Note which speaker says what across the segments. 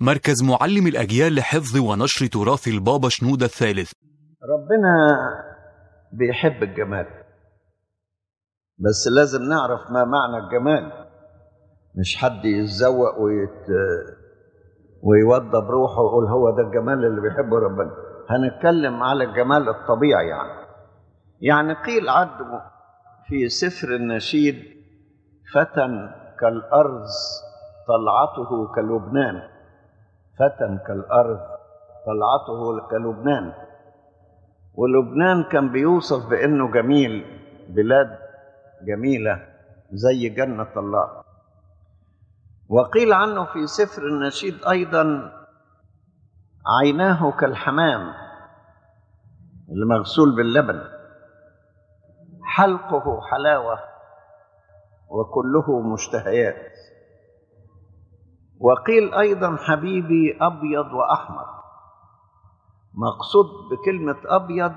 Speaker 1: مركز معلم الأجيال لحفظ ونشر تراث البابا شنودة الثالث
Speaker 2: ربنا بيحب الجمال بس لازم نعرف ما معنى الجمال مش حد يتزوق ويت... ويوضب روحه ويقول هو ده الجمال اللي بيحبه ربنا هنتكلم على الجمال الطبيعي يعني يعني قيل عد في سفر النشيد فتى كالأرز طلعته كلبنان فتى كالأرض طلعته كلبنان ولبنان كان بيوصف بأنه جميل بلاد جميلة زي جنة الله وقيل عنه في سفر النشيد أيضا عيناه كالحمام المغسول باللبن حلقه حلاوة وكله مشتهيات وقيل أيضا حبيبي أبيض وأحمر مقصود بكلمة أبيض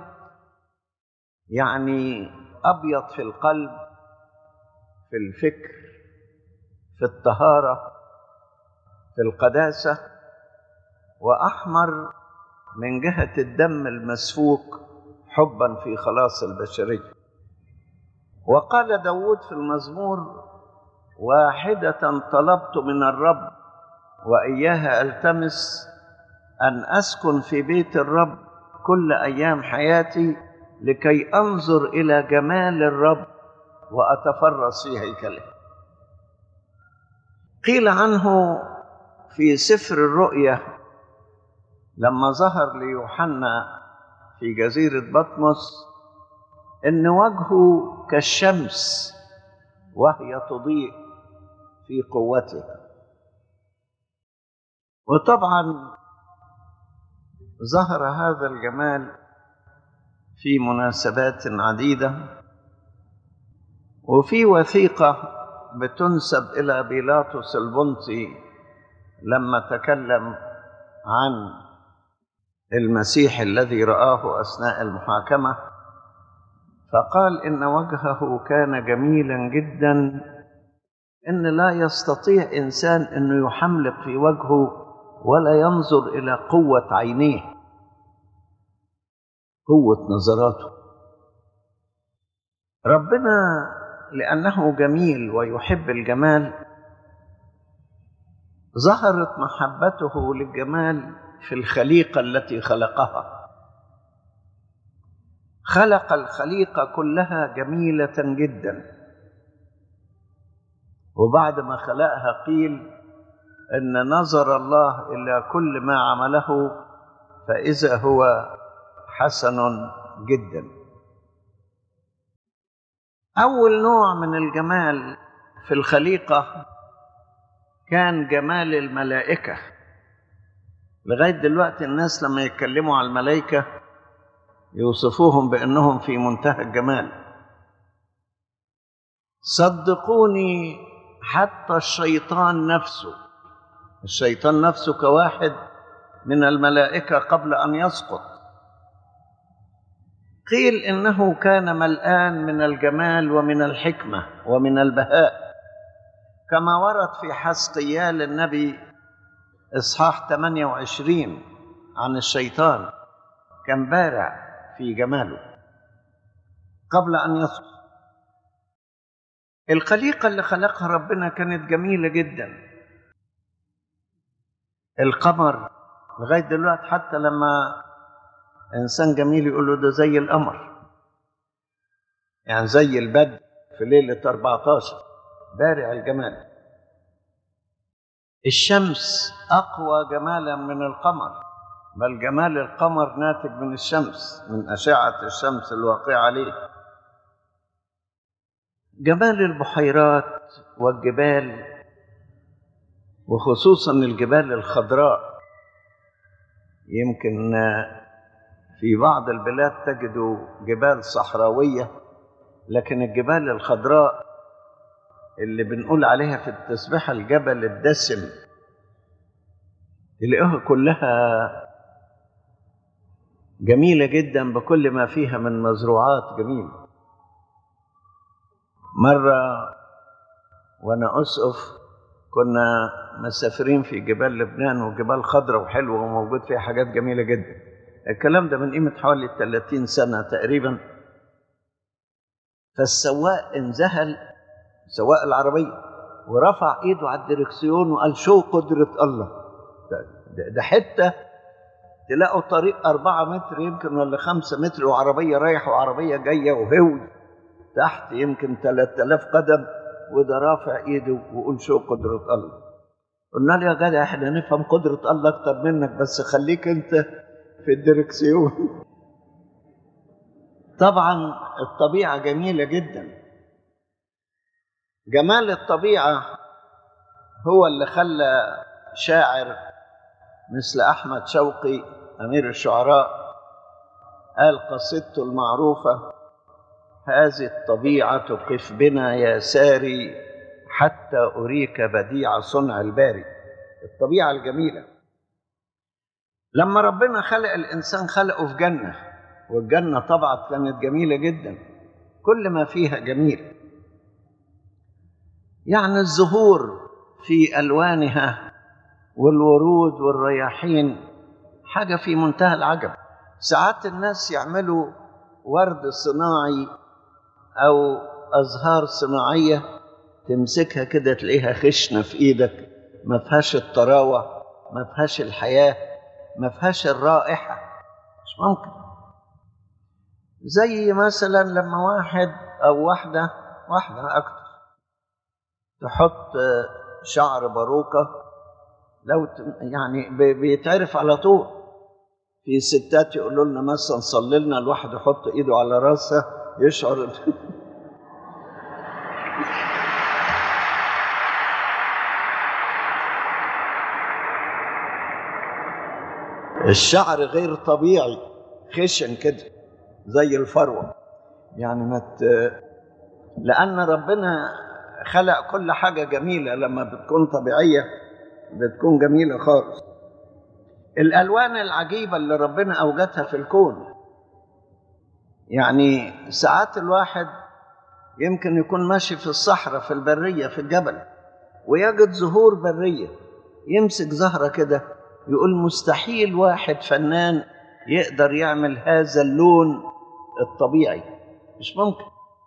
Speaker 2: يعني أبيض في القلب في الفكر في الطهارة في القداسة وأحمر من جهة الدم المسفوك حبا في خلاص البشرية وقال داود في المزمور واحدة طلبت من الرب وإياها ألتمس أن أسكن في بيت الرب كل أيام حياتي لكي أنظر إلى جمال الرب وأتفرس في هيكله قيل عنه في سفر الرؤيا لما ظهر ليوحنا في جزيرة بطمس إن وجهه كالشمس وهي تضيء في قوتها وطبعا ظهر هذا الجمال في مناسبات عديدة وفي وثيقة بتنسب إلى بيلاطس البنطي لما تكلم عن المسيح الذي رآه أثناء المحاكمة فقال إن وجهه كان جميلا جدا إن لا يستطيع إنسان أنه يحملق في وجهه ولا ينظر إلى قوة عينيه قوة نظراته ربنا لأنه جميل ويحب الجمال ظهرت محبته للجمال في الخليقة التي خلقها خلق الخليقة كلها جميلة جدا وبعد ما خلقها قيل ان نظر الله الى كل ما عمله فاذا هو حسن جدا اول نوع من الجمال في الخليقه كان جمال الملائكه لغايه دلوقتي الناس لما يتكلموا على الملائكه يوصفوهم بانهم في منتهى الجمال صدقوني حتى الشيطان نفسه الشيطان نفسه كواحد من الملائكة قبل أن يسقط قيل إنه كان ملآن من الجمال ومن الحكمة ومن البهاء كما ورد في حسقيال النبي إصحاح 28 عن الشيطان كان بارع في جماله قبل أن يسقط الخليقة اللي خلقها ربنا كانت جميلة جدا القمر لغاية دلوقتي حتى لما إنسان جميل يقول له ده زي القمر يعني زي البدر في ليلة 14 بارع الجمال الشمس أقوى جمالا من القمر بل جمال القمر ناتج من الشمس من أشعة الشمس الواقعة عليه جمال البحيرات والجبال وخصوصا الجبال الخضراء يمكن في بعض البلاد تجدوا جبال صحراوية لكن الجبال الخضراء اللي بنقول عليها في التسبيحة الجبل الدسم تلاقوها كلها جميلة جدا بكل ما فيها من مزروعات جميلة مرة وأنا أسقف كنا مسافرين في جبال لبنان وجبال خضراء وحلوة وموجود فيها حاجات جميلة جدا الكلام ده من قيمة حوالي 30 سنة تقريبا فالسواق انذهل سواق العربية ورفع ايده على الدركسيون وقال شو قدرة الله ده, ده, ده حتة تلاقوا طريق أربعة متر يمكن ولا خمسة متر وعربية رايحة وعربية جاية وهوي تحت يمكن 3000 قدم وده رافع ايده ويقول شو قدرة الله قلنا له يا جدع احنا نفهم قدرة الله أكتر منك بس خليك أنت في الدركسيون طبعا الطبيعة جميلة جدا جمال الطبيعة هو اللي خلى شاعر مثل أحمد شوقي أمير الشعراء قال قصيدته المعروفة هذه الطبيعة قف بنا يا ساري حتى أريك بديع صنع الباري الطبيعة الجميلة لما ربنا خلق الإنسان خلقه في جنة والجنة طبعا كانت جميلة جدا كل ما فيها جميل يعني الزهور في ألوانها والورود والرياحين حاجة في منتهى العجب ساعات الناس يعملوا ورد صناعي أو أزهار صناعية تمسكها كده تلاقيها خشنة في إيدك ما فيهاش الطراوة ما فيهاش الحياة ما فيهاش الرائحة مش ممكن زي مثلا لما واحد أو واحدة واحدة أكتر تحط شعر باروكة لو يعني بيتعرف على طول في ستات يقولوا لنا مثلا صلي لنا الواحد يحط ايده على راسها يشعر الشعر غير طبيعي خشن كده زي الفروه يعني ما مت... لان ربنا خلق كل حاجه جميله لما بتكون طبيعيه بتكون جميله خالص الالوان العجيبه اللي ربنا اوجدها في الكون يعني ساعات الواحد يمكن يكون ماشي في الصحراء في البريه في الجبل ويجد زهور بريه يمسك زهره كده يقول مستحيل واحد فنان يقدر يعمل هذا اللون الطبيعي مش ممكن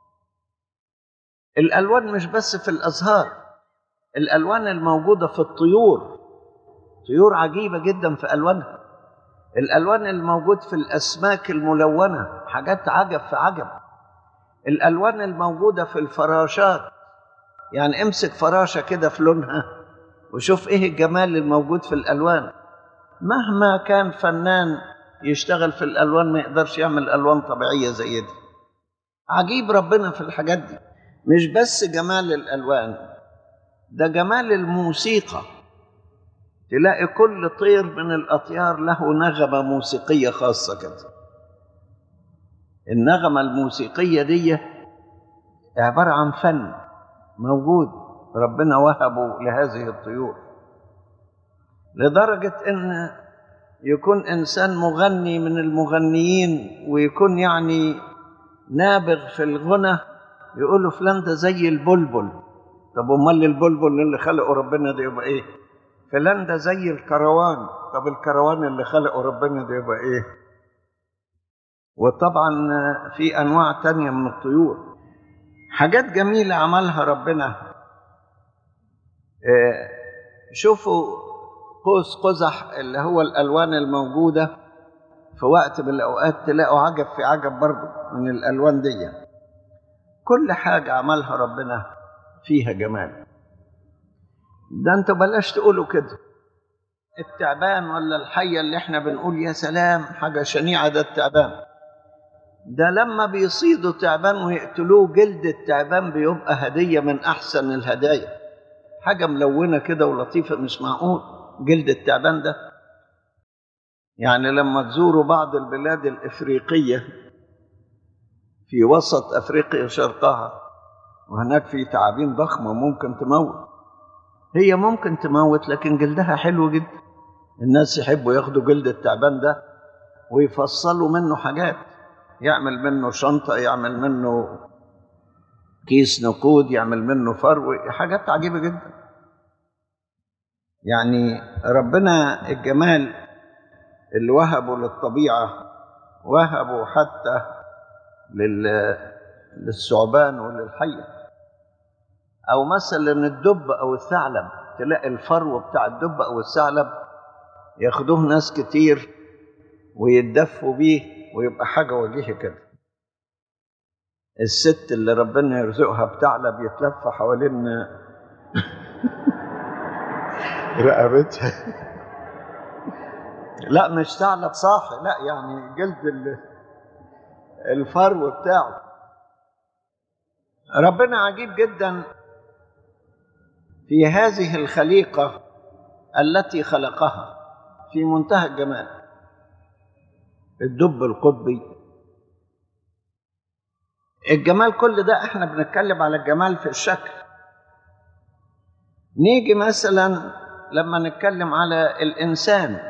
Speaker 2: الالوان مش بس في الازهار الالوان الموجوده في الطيور طيور عجيبه جدا في الوانها الالوان الموجود في الاسماك الملونه حاجات عجب في عجب الالوان الموجوده في الفراشات يعني امسك فراشه كده في لونها وشوف ايه الجمال الموجود في الالوان مهما كان فنان يشتغل في الالوان ما يقدرش يعمل الوان طبيعيه زي دي عجيب ربنا في الحاجات دي مش بس جمال الالوان ده جمال الموسيقى تلاقي كل طير من الاطيار له نغمه موسيقيه خاصه كده النغمه الموسيقيه دي عباره عن فن موجود ربنا وهبه لهذه الطيور لدرجه ان يكون انسان مغني من المغنيين ويكون يعني نابغ في الغنى يقولوا فلان ده زي البلبل طب امال البلبل اللي خلقه ربنا ده يبقى ايه فلان ده زي الكروان طب الكروان اللي خلقه ربنا ده يبقى ايه وطبعا في انواع تانية من الطيور حاجات جميلة عملها ربنا شوفوا قوس قزح اللي هو الالوان الموجودة في وقت من الاوقات تلاقوا عجب في عجب برضه من الالوان دي كل حاجة عملها ربنا فيها جمال ده انتوا بلاش تقولوا كده التعبان ولا الحية اللي احنا بنقول يا سلام حاجة شنيعة ده التعبان ده لما بيصيدوا تعبان ويقتلوه جلد التعبان بيبقى هدية من أحسن الهدايا حاجة ملونة كده ولطيفة مش معقول جلد التعبان ده يعني لما تزوروا بعض البلاد الإفريقية في وسط أفريقيا شرقها وهناك في تعابين ضخمة ممكن تموت هي ممكن تموت لكن جلدها حلو جدا الناس يحبوا ياخدوا جلد التعبان ده ويفصلوا منه حاجات يعمل منه شنطة يعمل منه كيس نقود يعمل منه فرو حاجات عجيبة جدا يعني ربنا الجمال اللي وهبه للطبيعة وهبه حتى لل... للثعبان وللحية أو مثلا الدب أو الثعلب تلاقي الفرو بتاع الدب أو الثعلب ياخدوه ناس كتير ويتدفوا بيه ويبقى حاجة وجيهة كده الست اللي ربنا يرزقها بثعلب يتلف حوالين رقبتها لا مش ثعلب صاحي لا يعني جلد ال- الفرو بتاعه ربنا عجيب جدا في هذه الخليقة التي خلقها في منتهى الجمال الدب القطبي الجمال كل ده احنا بنتكلم على الجمال في الشكل نيجي مثلا لما نتكلم على الانسان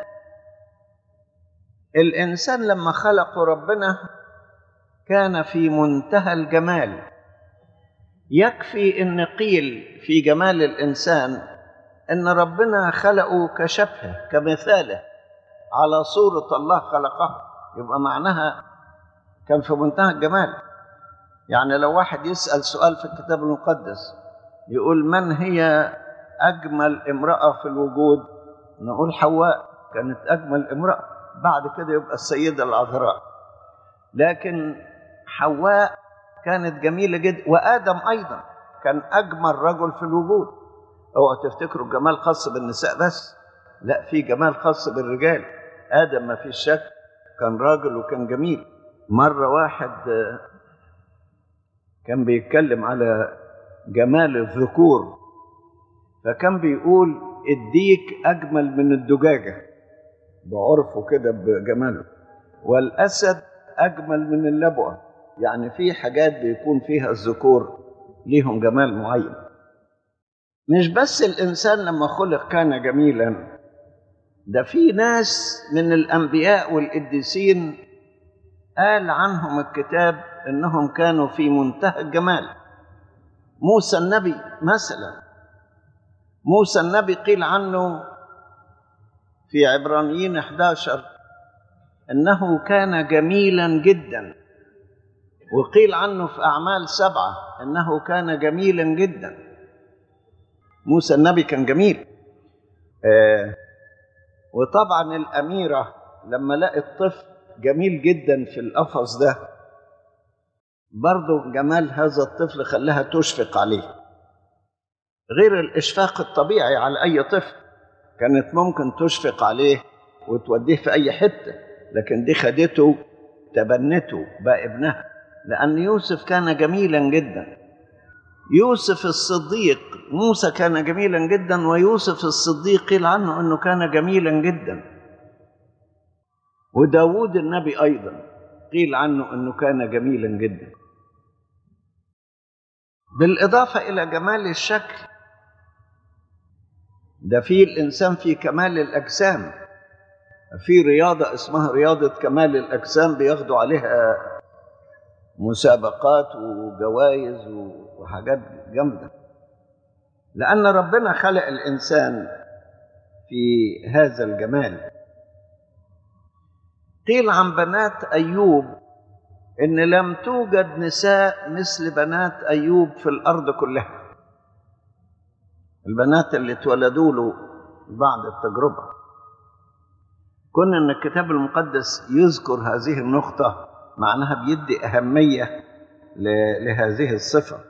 Speaker 2: الانسان لما خلقه ربنا كان في منتهى الجمال يكفي ان قيل في جمال الانسان ان ربنا خلقه كشبهه كمثاله على صوره الله خلقه يبقى معناها كان في منتهى الجمال يعني لو واحد يسال سؤال في الكتاب المقدس يقول من هي اجمل امراه في الوجود نقول حواء كانت اجمل امراه بعد كده يبقى السيده العذراء لكن حواء كانت جميله جدا وادم ايضا كان اجمل رجل في الوجود اوعوا تفتكروا الجمال خاص بالنساء بس لا في جمال خاص بالرجال ادم ما فيش شك كان راجل وكان جميل مره واحد آه، كان بيتكلم على جمال الذكور فكان بيقول الديك اجمل من الدجاجه بعرفه كده بجماله والاسد اجمل من اللبوه يعني في حاجات بيكون فيها الذكور ليهم جمال معين مش بس الانسان لما خلق كان جميلا ده في ناس من الانبياء والقديسين قال عنهم الكتاب انهم كانوا في منتهى الجمال موسى النبي مثلا موسى النبي قيل عنه في عبرانيين 11 انه كان جميلا جدا وقيل عنه في اعمال سبعه انه كان جميلا جدا موسى النبي كان جميل آه وطبعا الاميره لما لقت طفل جميل جدا في القفص ده برضه جمال هذا الطفل خلاها تشفق عليه غير الاشفاق الطبيعي على اي طفل كانت ممكن تشفق عليه وتوديه في اي حته لكن دي خدته تبنته بقى ابنها لان يوسف كان جميلا جدا يوسف الصديق موسى كان جميلا جدا ويوسف الصديق قيل عنه انه كان جميلا جدا وداود النبي ايضا قيل عنه انه كان جميلا جدا بالاضافه الى جمال الشكل ده في الانسان في كمال الاجسام في رياضه اسمها رياضه كمال الاجسام بياخدوا عليها مسابقات وجوائز وحاجات جامده لان ربنا خلق الانسان في هذا الجمال قيل عن بنات ايوب ان لم توجد نساء مثل بنات ايوب في الارض كلها البنات اللي اتولدوا له بعد التجربه كون ان الكتاب المقدس يذكر هذه النقطه معناها بيدي اهميه لهذه الصفه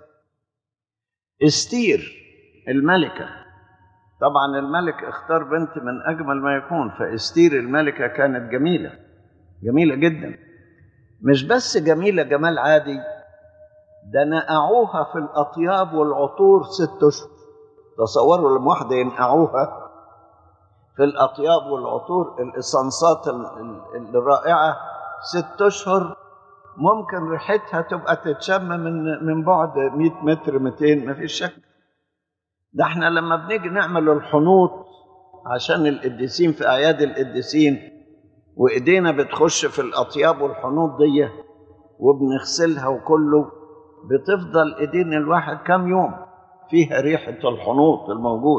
Speaker 2: استير الملكه طبعا الملك اختار بنت من اجمل ما يكون فاستير الملكه كانت جميله جميله جدا مش بس جميله جمال عادي ده نقعوها في الاطياب والعطور ست اشهر تصوروا لما واحده ينقعوها في الاطياب والعطور الاسانسات الرائعه ست اشهر ممكن ريحتها تبقى تتشم من من بعد 100 متر 200 ما فيش شك ده احنا لما بنيجي نعمل الحنوط عشان القديسين في اعياد القديسين وايدينا بتخش في الاطياب والحنوط دي وبنغسلها وكله بتفضل ايدين الواحد كام يوم فيها ريحه الحنوط الموجود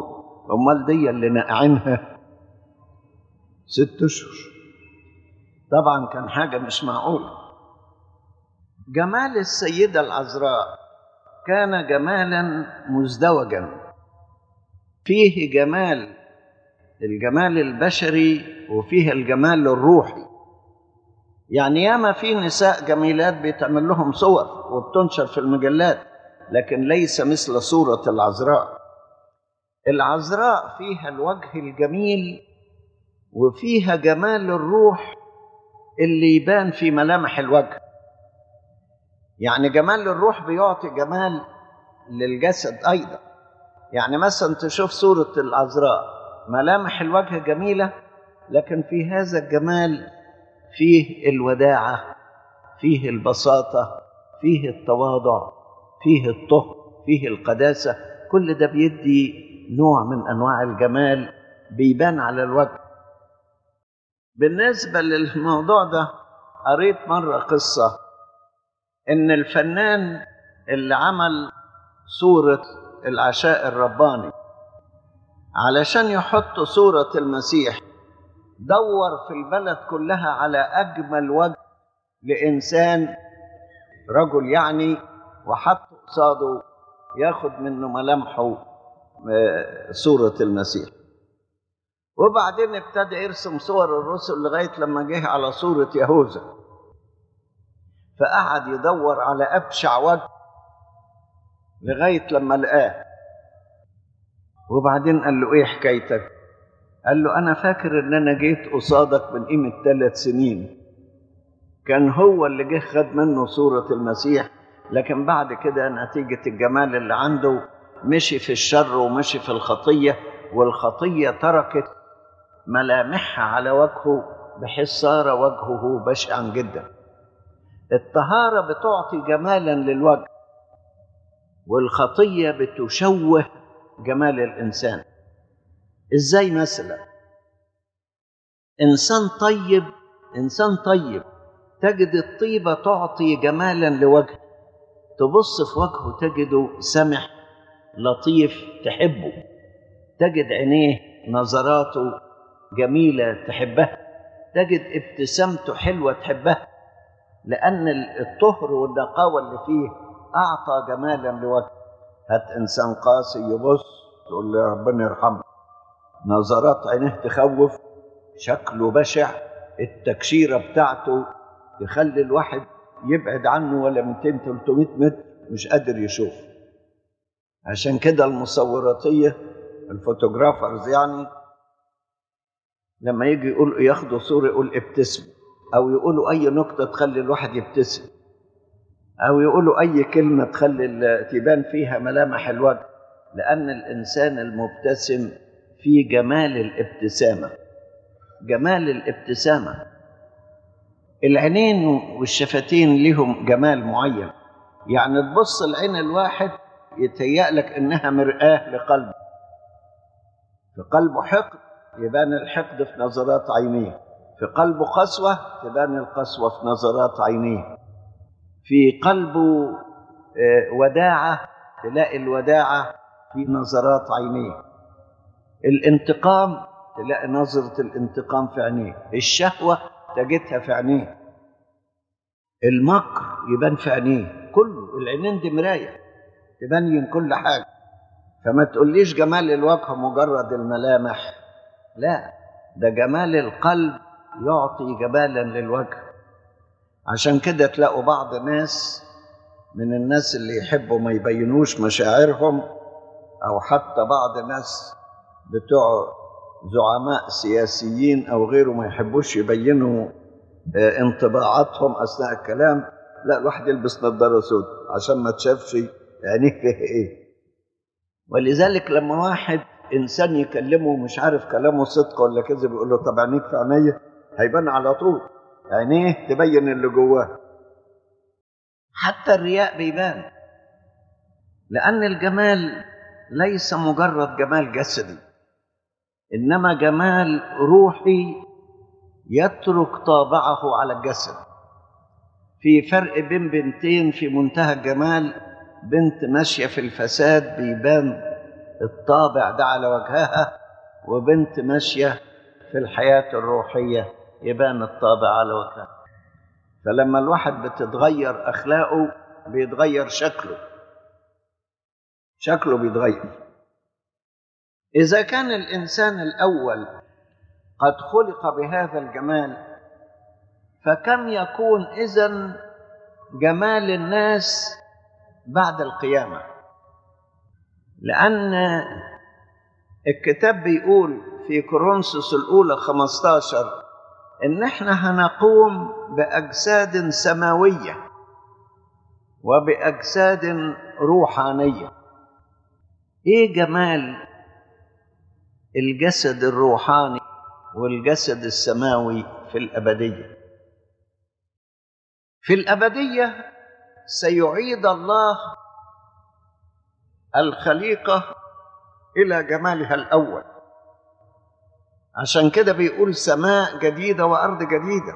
Speaker 2: امال دي اللي نقعينها ست اشهر طبعا كان حاجه مش معقوله جمال السيده العذراء كان جمالا مزدوجا فيه جمال الجمال البشري وفيه الجمال الروحي يعني ياما في نساء جميلات بيتعمل لهم صور وبتنشر في المجلات لكن ليس مثل صورة العذراء العذراء فيها الوجه الجميل وفيها جمال الروح اللي يبان في ملامح الوجه يعني جمال الروح بيعطي جمال للجسد أيضا يعني مثلا تشوف صورة العذراء ملامح الوجه جميلة لكن في هذا الجمال فيه الوداعة فيه البساطة فيه التواضع فيه الطهر فيه القداسة كل ده بيدي نوع من أنواع الجمال بيبان على الوجه بالنسبة للموضوع ده قريت مرة قصة إن الفنان اللي عمل صورة العشاء الرباني علشان يحط صورة المسيح دور في البلد كلها على أجمل وجه لإنسان رجل يعني وحط قصاده ياخد منه ملامحه صورة المسيح وبعدين ابتدى يرسم صور الرسل لغاية لما جه على صورة يهوذا فقعد يدور على أبشع وجه لغاية لما لقاه وبعدين قال له ايه حكايتك قال له انا فاكر ان انا جيت قصادك من قيمة ثلاث سنين كان هو اللي جه خد منه صورة المسيح لكن بعد كده نتيجة الجمال اللي عنده مشي في الشر ومشي في الخطية والخطية تركت ملامحها على وجهه بحيث صار وجهه بشعا جدا الطهارة بتعطي جمالا للوجه والخطية بتشوه جمال الإنسان إزاي مثلا إنسان طيب إنسان طيب تجد الطيبة تعطي جمالا لوجهه تبص في وجهه تجده سمح لطيف تحبه تجد عينيه نظراته جميلة تحبها تجد ابتسامته حلوة تحبها لأن الطهر والنقاوة اللي فيه أعطى جمالا لوجهه هات إنسان قاسي يبص تقول له ربنا يرحمه نظرات عينيه تخوف شكله بشع التكشيرة بتاعته تخلي الواحد يبعد عنه ولا 200 300 متر مش قادر يشوف عشان كده المصوراتية الفوتوغرافرز يعني لما يجي يقول ياخدوا صورة يقول ابتسم أو يقولوا أي نكتة تخلي الواحد يبتسم أو يقولوا أي كلمة تخلي تبان فيها ملامح الوجه لأن الإنسان المبتسم في جمال الابتسامة جمال الابتسامة العينين والشفتين لهم جمال معين يعني تبص العين الواحد يتهيأ لك إنها مرآة لقلبه في قلبه حقد يبان الحقد في نظرات عينيه في قلبه قسوة تبان القسوة في نظرات عينيه في قلبه وداعة تلاقي الوداعة في نظرات عينيه الانتقام تلاقي نظرة الانتقام في عينيه الشهوة تجدها في عينيه المكر يبان في عينيه كله العينين دي مراية تبين كل حاجة فما تقوليش جمال الوجه مجرد الملامح لا ده جمال القلب يعطي جمالا للوجه عشان كده تلاقوا بعض ناس من الناس اللي يحبوا ما يبينوش مشاعرهم او حتى بعض الناس بتوع زعماء سياسيين او غيره ما يحبوش يبينوا انطباعاتهم اثناء الكلام لا الواحد يلبس نظاره سود عشان ما تشافش عينيه فيها ايه ولذلك لما واحد انسان يكلمه مش عارف كلامه صدق ولا كذب يقول له طب عينيك في عينيا هيبان على طول عينيه تبين اللي جواه حتى الرياء بيبان لأن الجمال ليس مجرد جمال جسدي إنما جمال روحي يترك طابعه على الجسد في فرق بين بنتين في منتهى الجمال بنت ماشية في الفساد بيبان الطابع ده على وجهها وبنت ماشية في الحياة الروحية يبان الطابع على وجهها فلما الواحد بتتغير أخلاقه بيتغير شكله شكله بيتغير إذا كان الإنسان الأول قد خلق بهذا الجمال فكم يكون إذن جمال الناس بعد القيامة لأن الكتاب بيقول في كورنثوس الأولى 15 إن إحنا هنقوم بأجساد سماوية وبأجساد روحانية إيه جمال الجسد الروحاني والجسد السماوي في الأبدية في الأبدية سيعيد الله الخليقة إلى جمالها الأول عشان كده بيقول سماء جديدة وأرض جديدة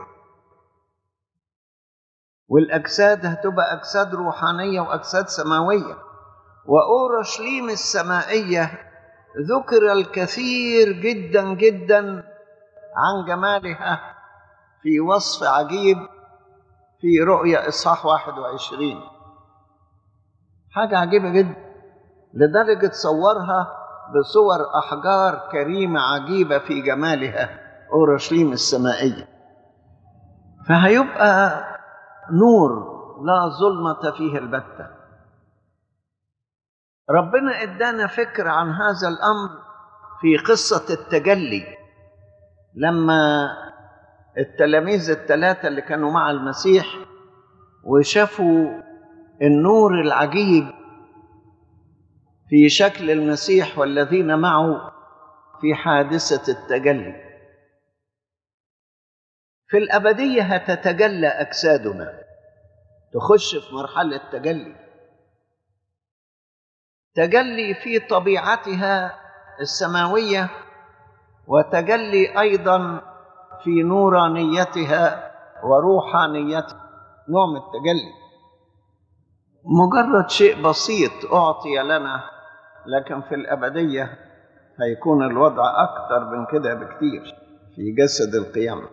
Speaker 2: والأجساد هتبقى أجساد روحانية وأجساد سماوية وأورشليم السمائية ذكر الكثير جدا جدا عن جمالها في وصف عجيب في رؤيا إصحاح 21 حاجة عجيبة جدا لدرجة صورها بصور أحجار كريمة عجيبة في جمالها أورشليم السمائية فهيبقى نور لا ظلمة فيه البتة ربنا ادانا فكرة عن هذا الأمر في قصة التجلي لما التلاميذ الثلاثة اللي كانوا مع المسيح وشافوا النور العجيب في شكل المسيح والذين معه في حادثة التجلي في الأبدية هتتجلى أجسادنا تخش في مرحلة تجلي تجلي في طبيعتها السماوية وتجلي أيضا في نورانيتها وروحانيتها نوع من التجلي مجرد شيء بسيط أعطي لنا لكن في الأبدية هيكون الوضع أكثر من كده بكتير في جسد القيامة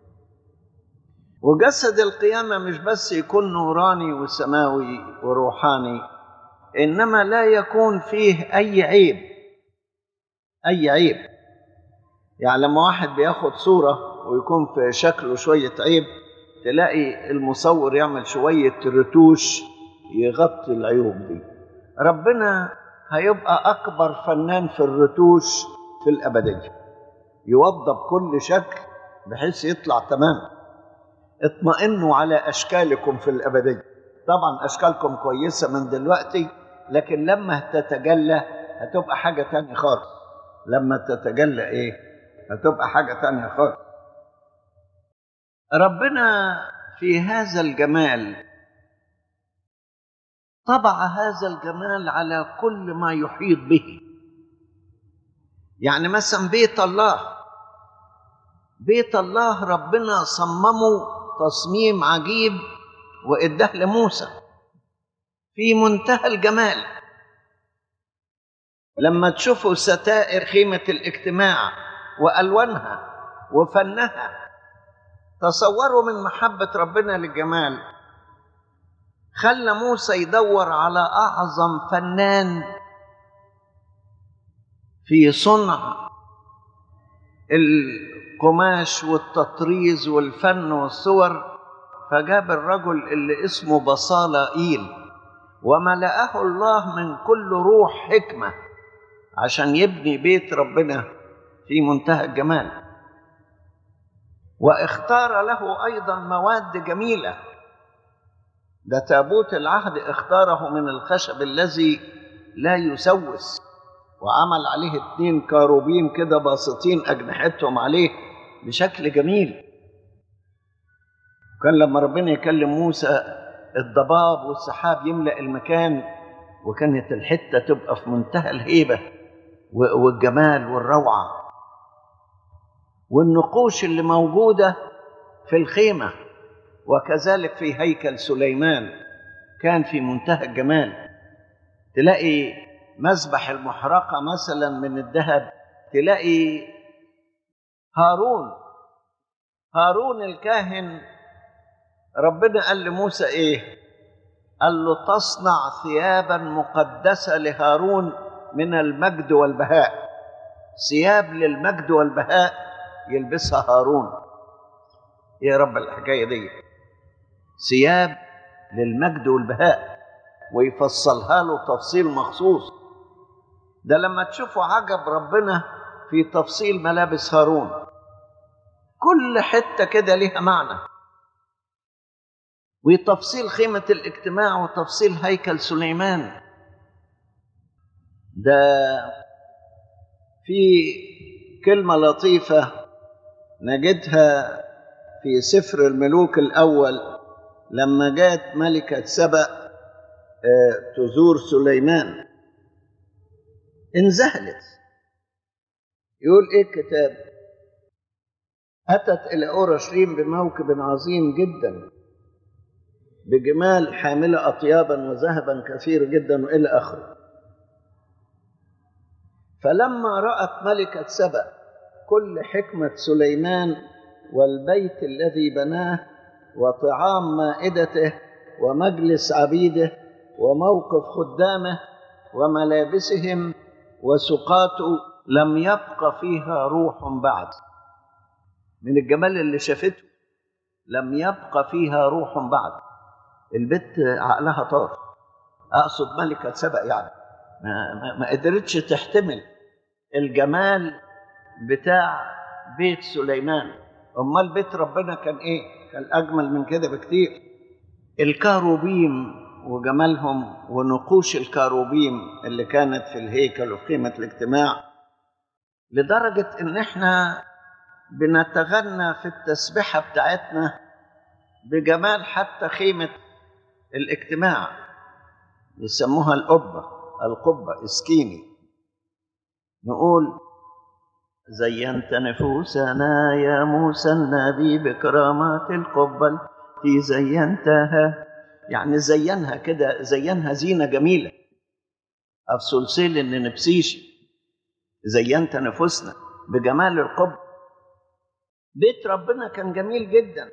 Speaker 2: وجسد القيامة مش بس يكون نوراني وسماوي وروحاني إنما لا يكون فيه أي عيب أي عيب يعني لما واحد بياخد صورة ويكون في شكله شوية عيب تلاقي المصور يعمل شوية رتوش يغطي العيوب دي ربنا هيبقى أكبر فنان في الرتوش في الأبدية يوضب كل شكل بحيث يطلع تمام اطمئنوا على أشكالكم في الأبدية طبعا أشكالكم كويسة من دلوقتي لكن لما تتجلى هتبقى حاجة تانية خالص لما تتجلى إيه هتبقى حاجة تانية خالص ربنا في هذا الجمال طبع هذا الجمال على كل ما يحيط به يعني مثلا بيت الله بيت الله ربنا صممه تصميم عجيب واداه لموسى في منتهى الجمال لما تشوفوا ستائر خيمة الاجتماع وألوانها وفنها تصوروا من محبة ربنا للجمال خلى موسى يدور على أعظم فنان في صنع القماش والتطريز والفن والصور فجاب الرجل اللي اسمه بصالائيل وملأه الله من كل روح حكمة عشان يبني بيت ربنا في منتهى الجمال واختار له أيضا مواد جميلة ده تابوت العهد اختاره من الخشب الذي لا يسوس وعمل عليه اتنين كاروبيم كده باسطين أجنحتهم عليه بشكل جميل كان لما ربنا يكلم موسى الضباب والسحاب يملأ المكان وكانت الحتة تبقى في منتهى الهيبة والجمال والروعة والنقوش اللي موجودة في الخيمة وكذلك في هيكل سليمان كان في منتهى الجمال تلاقي مذبح المحرقة مثلا من الذهب تلاقي هارون هارون الكاهن ربنا قال لموسى ايه قال له تصنع ثيابا مقدسة لهارون من المجد والبهاء ثياب للمجد والبهاء يلبسها هارون يا رب الحكاية دي ثياب للمجد والبهاء ويفصلها له تفصيل مخصوص ده لما تشوفوا عجب ربنا في تفصيل ملابس هارون كل حتة كده ليها معنى وتفصيل خيمة الاجتماع وتفصيل هيكل سليمان ده في كلمة لطيفة نجدها في سفر الملوك الأول لما جاءت ملكة سبأ تزور سليمان انذهلت يقول ايه الكتاب أتت إلى أورشليم بموكب عظيم جدا بجمال حاملة أطيابا وذهبا كثير جدا وإلى آخره فلما رأت ملكة سبأ كل حكمة سليمان والبيت الذي بناه وطعام مائدته ومجلس عبيده وموقف خدامه وملابسهم وسقاته لم يبق فيها روح بعد من الجمال اللي شافته لم يبق فيها روح بعد البت عقلها طار اقصد ملكه سبق يعني ما, ما, ما قدرتش تحتمل الجمال بتاع بيت سليمان امال بيت ربنا كان ايه كان اجمل من كده بكتير الكاروبيم وجمالهم ونقوش الكاروبيم اللي كانت في الهيكل وفي قيمه الاجتماع لدرجه ان احنا بنتغنى في التسبحه بتاعتنا بجمال حتى خيمه الاجتماع يسموها القبه القبه اسكيني نقول زينت نفوسنا يا موسى النبي بكرامات القبة التي زينتها يعني زينها كده زينها زينة جميلة أفسلسل إن نبسيش زينت نفوسنا بجمال القبة بيت ربنا كان جميل جدا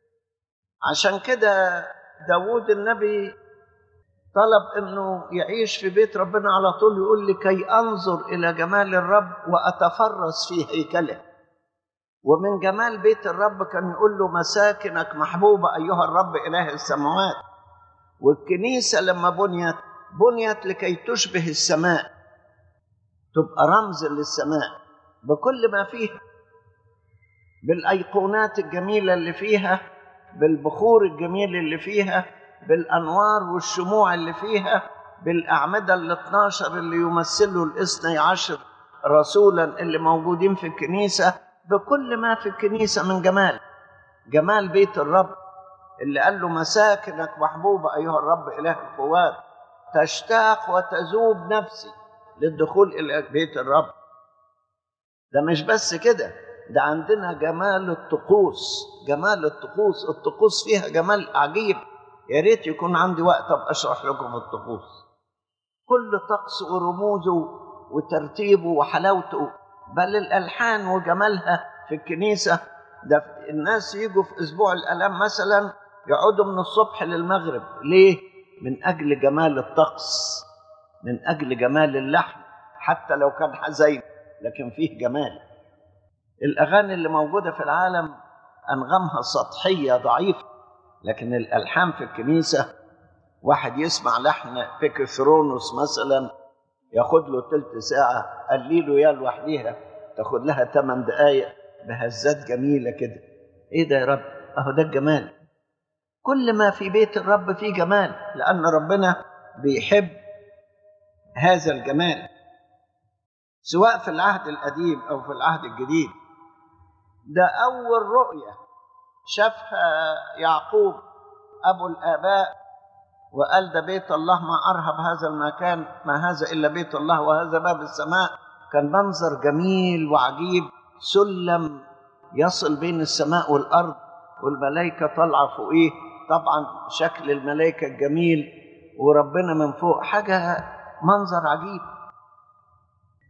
Speaker 2: عشان كده داود النبي طلب انه يعيش في بيت ربنا على طول يقول لكي انظر الى جمال الرب واتفرس في هيكله ومن جمال بيت الرب كان يقول له مساكنك محبوبه ايها الرب اله السماوات والكنيسه لما بنيت بنيت لكي تشبه السماء تبقى رمز للسماء بكل ما فيها بالايقونات الجميله اللي فيها بالبخور الجميل اللي فيها بالأنوار والشموع اللي فيها بالأعمدة ال 12 اللي يمثلوا الاثني عشر رسولا اللي موجودين في الكنيسة بكل ما في الكنيسة من جمال جمال بيت الرب اللي قال له مساكنك محبوبة أيها الرب إله القوات تشتاق وتذوب نفسي للدخول إلى بيت الرب ده مش بس كده ده عندنا جمال الطقوس جمال الطقوس الطقوس فيها جمال عجيب يا ريت يكون عندي وقت ابقى اشرح لكم الطقوس كل طقس ورموزه وترتيبه وحلاوته بل الالحان وجمالها في الكنيسه ده الناس يجوا في اسبوع الالام مثلا يقعدوا من الصبح للمغرب ليه من اجل جمال الطقس من اجل جمال اللحن حتى لو كان حزين لكن فيه جمال الاغاني اللي موجوده في العالم انغامها سطحيه ضعيفه لكن الالحان في الكنيسه واحد يسمع لحن بيكثرونوس مثلا ياخد له تلت ساعه قليله يا لوحديها تاخد لها 8 دقائق بهزات جميله كده ايه ده يا رب اهو ده الجمال كل ما في بيت الرب فيه جمال لان ربنا بيحب هذا الجمال سواء في العهد القديم او في العهد الجديد ده اول رؤيه شافها يعقوب ابو الاباء وقال ده بيت الله ما ارهب هذا المكان ما هذا الا بيت الله وهذا باب السماء كان منظر جميل وعجيب سلم يصل بين السماء والارض والملائكه طالعه فوقيه طبعا شكل الملائكه الجميل وربنا من فوق حاجه منظر عجيب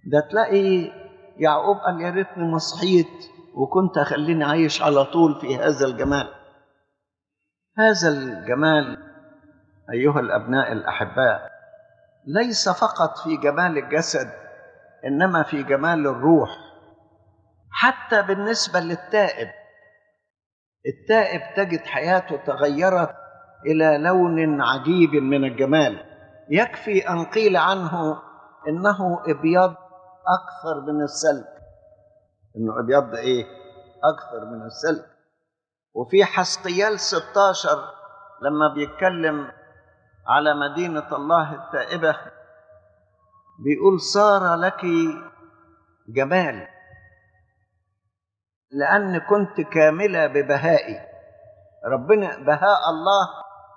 Speaker 2: ده تلاقي يعقوب قال يا ريتني ما صحيت وكنت اخليني عايش على طول في هذا الجمال هذا الجمال ايها الابناء الاحباء ليس فقط في جمال الجسد انما في جمال الروح حتى بالنسبه للتائب التائب تجد حياته تغيرت الى لون عجيب من الجمال يكفي ان قيل عنه انه ابيض اكثر من السلك انه ابيض ايه اكثر من السلك وفي حسقيال 16 لما بيتكلم على مدينه الله التائبه بيقول صار لك جمال لان كنت كامله ببهائي ربنا بهاء الله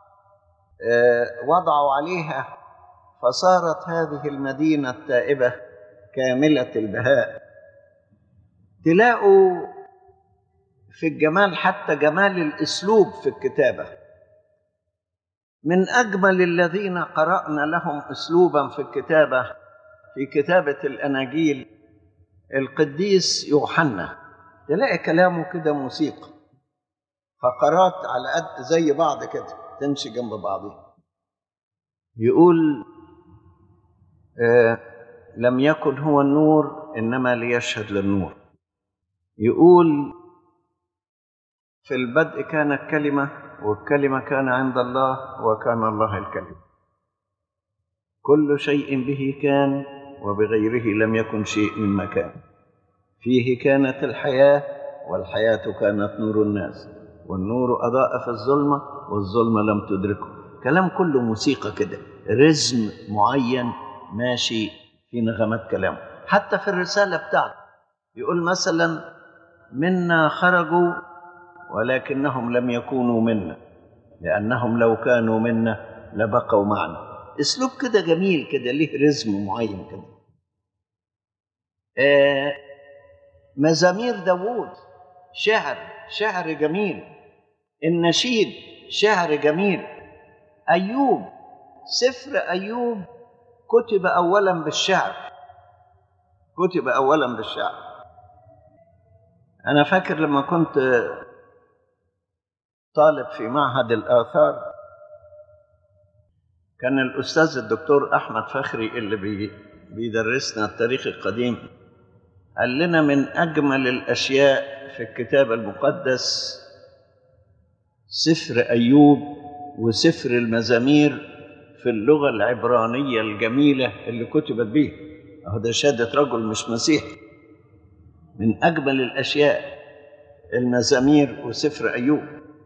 Speaker 2: وضعوا عليها فصارت هذه المدينه التائبه كامله البهاء تلاقوا في الجمال حتى جمال الاسلوب في الكتابه من اجمل الذين قرانا لهم اسلوبا في الكتابه في كتابه الاناجيل القديس يوحنا تلاقي كلامه كده موسيقى فقرات على قد زي بعض كده تمشي جنب بعضها يقول آه لم يكن هو النور انما ليشهد للنور يقول في البدء كانت كلمه والكلمه كان عند الله وكان الله الكلمه كل شيء به كان وبغيره لم يكن شيء مما كان فيه كانت الحياه والحياه كانت نور الناس والنور اضاء في الظلمه والظلمه لم تدركه كلام كله موسيقى كده رزم معين ماشي في نغمات كلامه حتى في الرساله بتاعته يقول مثلا منا خرجوا ولكنهم لم يكونوا منا لانهم لو كانوا منا لبقوا معنا اسلوب كده جميل كده ليه رزم معين كده آه مزامير داوود شعر شعر جميل النشيد شعر جميل ايوب سفر ايوب كتب اولا بالشعر كتب اولا بالشعر انا فاكر لما كنت طالب في معهد الاثار كان الاستاذ الدكتور احمد فخري اللي بي بيدرسنا التاريخ القديم قال لنا من اجمل الاشياء في الكتاب المقدس سفر ايوب وسفر المزامير في اللغه العبرانيه الجميله اللي كتبت به اهو ده شهاده رجل مش مسيحي من اجمل الاشياء المزامير وسفر ايوب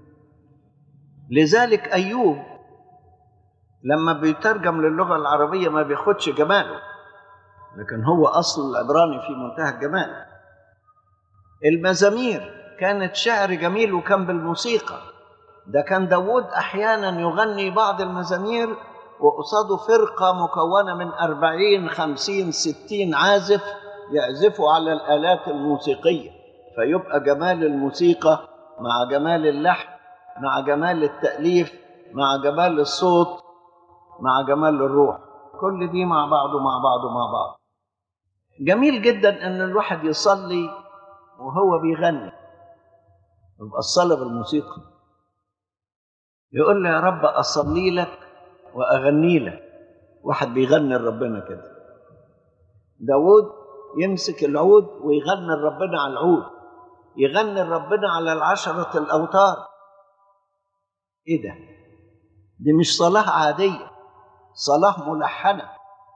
Speaker 2: لذلك ايوب لما بيترجم للغه العربيه ما بياخدش جماله لكن هو اصل العبراني في منتهى الجمال المزامير كانت شعر جميل وكان بالموسيقى ده كان داود احيانا يغني بعض المزامير وقصاده فرقة مكونة من أربعين خمسين ستين عازف يعزفوا على الآلات الموسيقية فيبقى جمال الموسيقى مع جمال اللحن مع جمال التأليف مع جمال الصوت مع جمال الروح كل دي مع بعض ومع بعض ومع بعض جميل جدا ان الواحد يصلي وهو بيغني يبقى الصلاة بالموسيقى يقول له يا رب أصلي لك وأغني لك واحد بيغني لربنا كده داود يمسك العود ويغني لربنا على العود يغني لربنا على العشرة الأوتار إيه ده؟ دي مش صلاة عادية صلاة ملحنة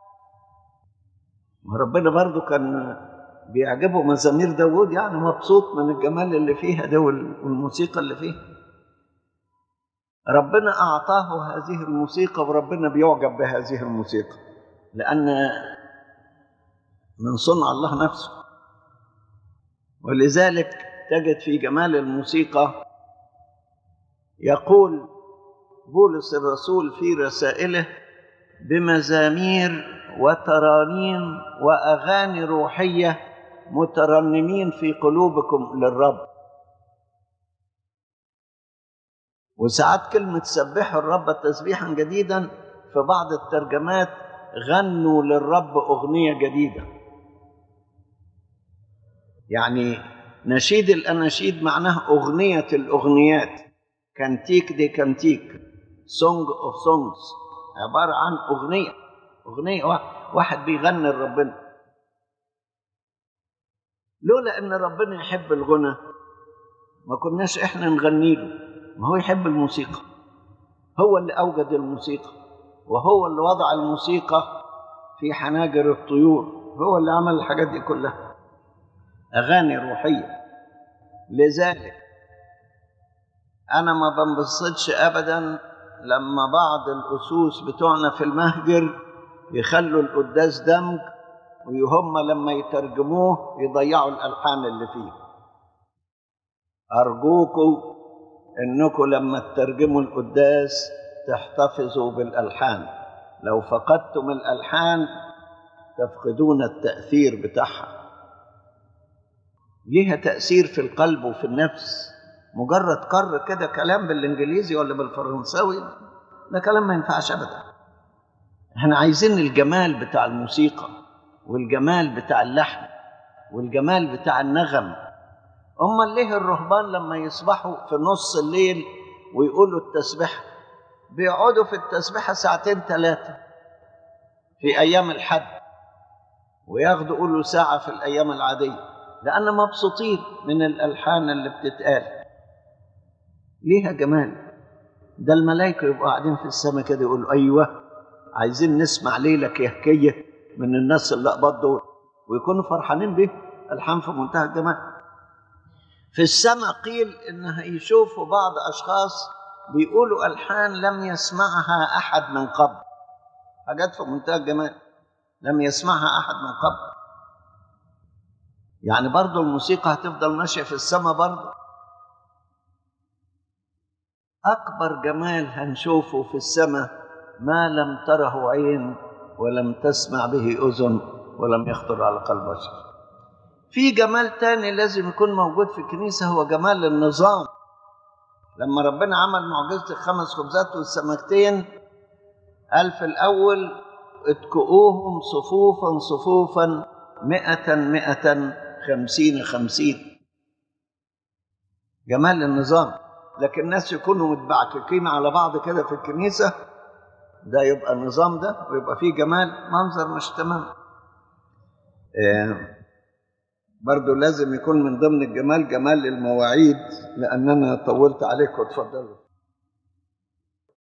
Speaker 2: وربنا برضو كان بيعجبه مزامير داود يعني مبسوط من الجمال اللي فيها ده والموسيقى اللي فيها ربنا أعطاه هذه الموسيقى وربنا بيعجب بهذه الموسيقى لأن من صنع الله نفسه ولذلك تجد في جمال الموسيقى يقول بولس الرسول في رسائله بمزامير وترانيم واغاني روحيه مترنمين في قلوبكم للرب وساعات كلمه سبحوا الرب تسبيحا جديدا في بعض الترجمات غنوا للرب اغنيه جديده يعني نشيد الأناشيد معناه أغنية الأغنيات كانتيك دي كانتيك سونج اوف سونجز عبارة عن أغنية أغنية واحد بيغني لربنا لولا ان ربنا يحب الغنى ما كناش احنا نغني له ما هو يحب الموسيقى هو اللي اوجد الموسيقى وهو اللي وضع الموسيقى في حناجر الطيور هو اللي عمل الحاجات دي كلها اغاني روحيه لذلك انا ما بنبسطش ابدا لما بعض الاسوس بتوعنا في المهجر يخلوا القداس دمج وهم لما يترجموه يضيعوا الالحان اللي فيه ارجوكم انكم لما تترجموا القداس تحتفظوا بالالحان لو فقدتم الالحان تفقدون التاثير بتاعها ليها تاثير في القلب وفي النفس مجرد كر كده كلام بالانجليزي ولا بالفرنساوي ده كلام ما ينفعش ابدا احنا عايزين الجمال بتاع الموسيقى والجمال بتاع اللحن والجمال بتاع النغم أما ليه الرهبان لما يصبحوا في نص الليل ويقولوا التسبيحة بيقعدوا في التسبيحة ساعتين ثلاثة في أيام الحد وياخدوا يقولوا ساعة في الأيام العادية لأن مبسوطين من الألحان اللي بتتقال ليها جمال ده الملائكة يبقوا قاعدين في السماء كده يقولوا أيوه عايزين نسمع ليلة كهكية من الناس اللي قبض دول ويكونوا فرحانين به الحان في منتهى الجمال في السماء قيل ان هيشوفوا بعض اشخاص بيقولوا الحان لم يسمعها احد من قبل حاجات في منتهى الجمال لم يسمعها احد من قبل يعني برضه الموسيقى هتفضل ماشيه في السماء برضه اكبر جمال هنشوفه في السماء ما لم تره عين ولم تسمع به أذن ولم يخطر على قلب بشر في جمال تاني لازم يكون موجود في الكنيسة هو جمال النظام لما ربنا عمل معجزة الخمس خبزات والسمكتين قال في الأول اتكؤوهم صفوفا صفوفا مئة مئة خمسين خمسين جمال النظام لكن الناس يكونوا متبعككين على بعض كده في الكنيسة ده يبقى النظام ده ويبقى فيه جمال منظر مش تمام آه برضو لازم يكون من ضمن الجمال جمال المواعيد لأننا طولت عليكم اتفضلوا